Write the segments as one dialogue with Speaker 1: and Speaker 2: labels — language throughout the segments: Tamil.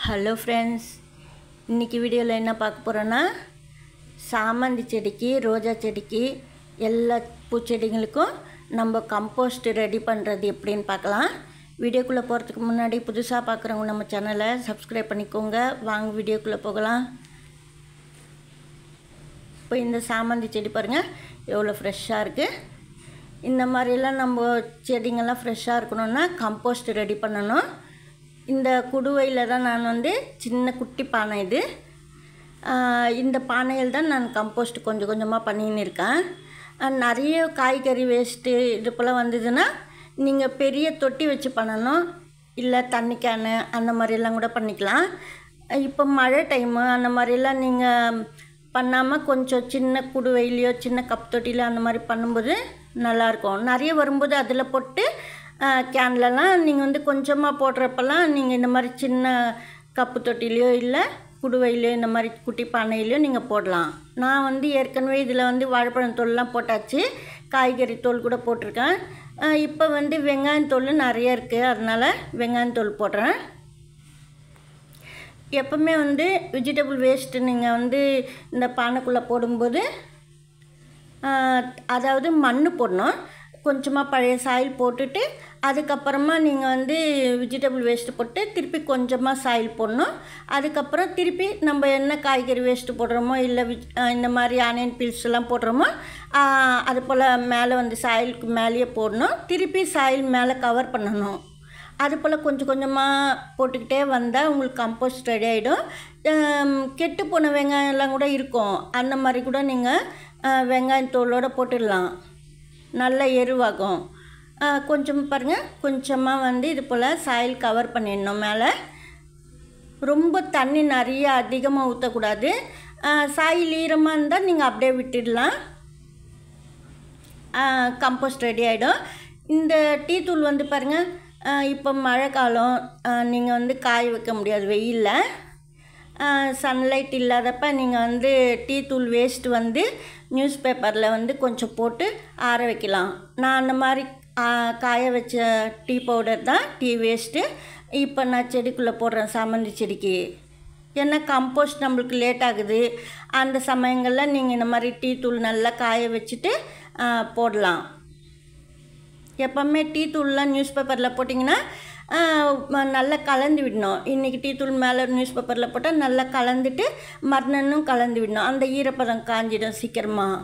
Speaker 1: ஹலோ ஃப்ரெண்ட்ஸ் இன்றைக்கி வீடியோவில் என்ன பார்க்க போகிறோன்னா சாமந்தி செடிக்கு ரோஜா செடிக்கு எல்லா பூச்செடிங்களுக்கும் நம்ம கம்போஸ்ட் ரெடி பண்ணுறது எப்படின்னு பார்க்கலாம் வீடியோக்குள்ளே போகிறதுக்கு முன்னாடி புதுசாக பார்க்குறவங்க நம்ம சேனலை சப்ஸ்கிரைப் பண்ணிக்கோங்க வாங்க வீடியோக்குள்ளே போகலாம் இப்போ இந்த சாமந்தி செடி பாருங்கள் எவ்வளோ ஃப்ரெஷ்ஷாக இருக்குது இந்த மாதிரிலாம் நம்ம செடிங்கெல்லாம் ஃப்ரெஷ்ஷாக இருக்கணும்னா கம்போஸ்ட் ரெடி பண்ணணும் இந்த குடுவையில் தான் நான் வந்து சின்ன குட்டி பானை இது ஆஹ் இந்த பானையில் தான் நான் கம்போஸ்ட் கொஞ்சம் கொஞ்சமாக பண்ணின்னு இருக்கேன் ஆஹ் நிறைய காய்கறி வேஸ்ட்டு இது போல் வந்ததுன்னா நீங்கள் பெரிய தொட்டி வச்சு பண்ணணும் இல்லை தண்ணி கேனு அந்த மாதிரிலாம் கூட பண்ணிக்கலாம் இப்போ மழை டைமு அந்த மாதிரிலாம் நீங்கள் பண்ணாமல் கொஞ்சம் சின்ன குடுவையிலையோ சின்ன கப் தொட்டிலையோ அந்த மாதிரி பண்ணும்போது நல்லாயிருக்கும் நிறைய வரும்போது அதில் போட்டு கேன்லலாம் நீங்கள் வந்து கொஞ்சமாக போடுறப்பெல்லாம் நீங்கள் இந்த மாதிரி சின்ன கப்பு தொட்டிலையோ இல்லை குடுவையிலையோ இந்த மாதிரி குட்டி பானையிலையோ நீங்கள் போடலாம் நான் வந்து ஏற்கனவே இதில் வந்து வாழைப்பழம் தோல்லாம் போட்டாச்சு காய்கறி தோல் கூட போட்டிருக்கேன் இப்போ வந்து வெங்காயம் தோல் நிறைய இருக்குது அதனால் வெங்காயம் தோல் போடுறேன் எப்பவுமே வந்து வெஜிடபிள் வேஸ்ட்டு நீங்கள் வந்து இந்த பானைக்குள்ளே போடும்போது ஆஹ், அதாவது மண் போடணும் கொஞ்சமாக பழைய சாயில் போட்டுட்டு அதுக்கப்புறமா நீங்கள் வந்து வெஜிடபிள் வேஸ்ட்டு போட்டு திருப்பி கொஞ்சமாக சாயில் போடணும் அதுக்கப்புறம் திருப்பி நம்ம என்ன காய்கறி வேஸ்ட்டு போடுறோமோ இல்லை விஜ் ஆஹ், இந்த மாதிரி ஆனியன் பீல்ஸ் எல்லாம் போடுறோமோ ஆஹ், அது போல் மேலே வந்து சாயிலுக்கு மேலேயே போடணும் திருப்பி சாயில் மேலே கவர் பண்ணணும் அது போல் கொஞ்சம் கொஞ்சமாக போட்டுக்கிட்டே வந்தால் உங்களுக்கு கம்போஸ்ட் ரெடி ஆகிடும் கெட்டு போன வெங்காயம்லாம் கூட இருக்கும் அந்த மாதிரி கூட நீங்கள் வெங்காயம் தோலோடு போட்டுடலாம் நல்ல எருவாகும் அஹ், கொஞ்சம் பாருங்கள் கொஞ்சமாக வந்து இது போல் சாயில் கவர் பண்ணிடணும் மேலே ரொம்ப தண்ணி நிறைய அதிகமாக ஊற்றக்கூடாது சாயில் ஈரமாக இருந்தால் நீங்கள் அப்படியே விட்டுடலாம் கம்போஸ்ட் ரெடி ஆகிடும் இந்த டீ தூள் வந்து பாருங்கள் இப்போ மழை காலம் நீங்கள் வந்து காய வைக்க முடியாது வெயிலில் சன்லைட் இல்லாதப்ப நீங்கள் வந்து டீ தூள் வேஸ்ட் வந்து நியூஸ் பேப்பரில் வந்து கொஞ்சம் போட்டு ஆற வைக்கலாம் நான் அந்த மாதிரி ஆ, காய வச்ச டீ பவுடர் தான் டீ வேஸ்ட்டு இப்போ நான் செடிக்குள்ளே போடுறேன் சாமந்தி செடிக்கு ஏன்னா கம்போஸ்ட் நம்மளுக்கு லேட் ஆகுது அந்த சமயங்களில் நீங்கள் இந்த மாதிரி டீ தூள் நல்லா காய வச்சுட்டு ஆ, போடலாம் எப்போவுமே டீ தூள்லாம் நியூஸ் பேப்பரில் போட்டிங்கன்னா ஆ, ம- நல்லா கலந்து விடணும் இன்றைக்கி டீ தூள் மேலே நியூஸ் பேப்பரில் போட்டால் நல்லா கலந்துட்டு மறுநாளும் கலந்து விடணும் அந்த ஈரப்பதம் காஞ்சிடும் சீக்கிரமாக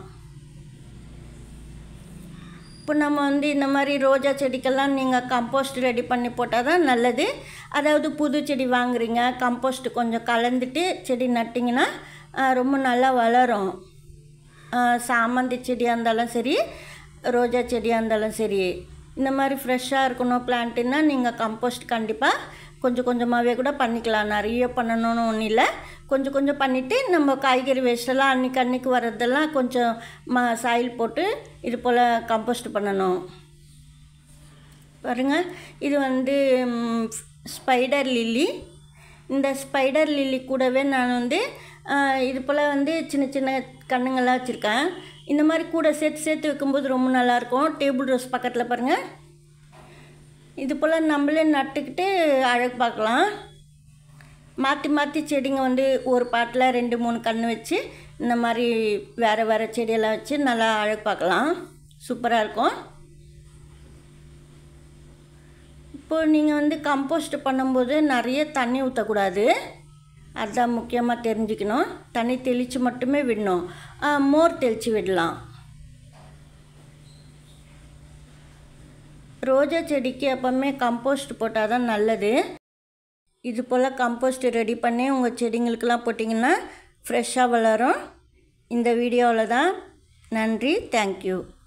Speaker 1: இப்போ நம்ம வந்து இந்த மாதிரி ரோஜா செடிக்கெல்லாம் நீங்கள் கம்போஸ்ட் ரெடி பண்ணி போட்டால் தான் நல்லது அதாவது புது செடி வாங்குறீங்க கம்போஸ்ட் கொஞ்சம் கலந்துட்டு செடி நட்டிங்கன்னா ஆ, ரொம்ப நல்லா வளரும் ஆ, சாமந்தி செடியாக இருந்தாலும் சரி ரோஜா செடியாக இருந்தாலும் சரி இந்த மாதிரி ஃப்ரெஷ்ஷாக இருக்கணும் பிளான்ட்டுன்னா நீங்கள் கம்போஸ்ட் கண்டிப்பாக கொஞ்சம் கொஞ்சமாகவே கூட பண்ணிக்கலாம் நிறைய பண்ணணும்னு ஒன்றும் இல்லை கொஞ்சம் கொஞ்சம் பண்ணிவிட்டு நம்ம காய்கறி வேஸ்டெல்லாம் அன்றைக்கி அன்றைக்கி வர்றதெல்லாம் கொஞ்சம் ம சாயில் போட்டு இது போல் கம்போஸ்ட் பண்ணணும் பாருங்க இது வந்து ம், ஸ்பைடர் லில்லி இந்த ஸ்பைடர் லில்லி கூடவே நான் வந்து ஆ, இது போல் வந்து சின்ன சின்ன கண்ணுங்கள்லாம் வச்சுருக்கேன் இந்த மாதிரி கூட சேர்த்து சேர்த்து வைக்கும்போது ரொம்ப நல்லாயிருக்கும் டேபிள் ரோஸ் பக்கத்தில் பாருங்கள் இது போல் நம்மளே நட்டுக்கிட்டு அழகு பார்க்கலாம் மாற்றி மாற்றி செடிங்க வந்து ஒரு பாட்டில் ரெண்டு மூணு கன்று வச்சு இந்த மாதிரி வேறு வேறு செடியெல்லாம் வச்சு நல்லா அழகு பார்க்கலாம் சூப்பராக இருக்கும் இப்போ நீங்கள் வந்து கம்போஸ்ட் பண்ணும்போது நிறைய தண்ணி ஊற்றக்கூடாது அதுதான் முக்கியமாக தெரிஞ்சுக்கணும் தண்ணி தெளித்து மட்டுமே விடணும் ஆ, மோர் தெளித்து விடலாம் ரோஜா செடிக்கு எப்போவுமே கம்போஸ்ட் போட்டால் தான் நல்லது இது போல் கம்போஸ்ட் ரெடி பண்ணி உங்கள் செடிங்களுக்கெல்லாம் போட்டிங்கன்னா ஃப்ரெஷ்ஷாக வளரும் இந்த வீடியோவில் தான் நன்றி தேங்க்யூ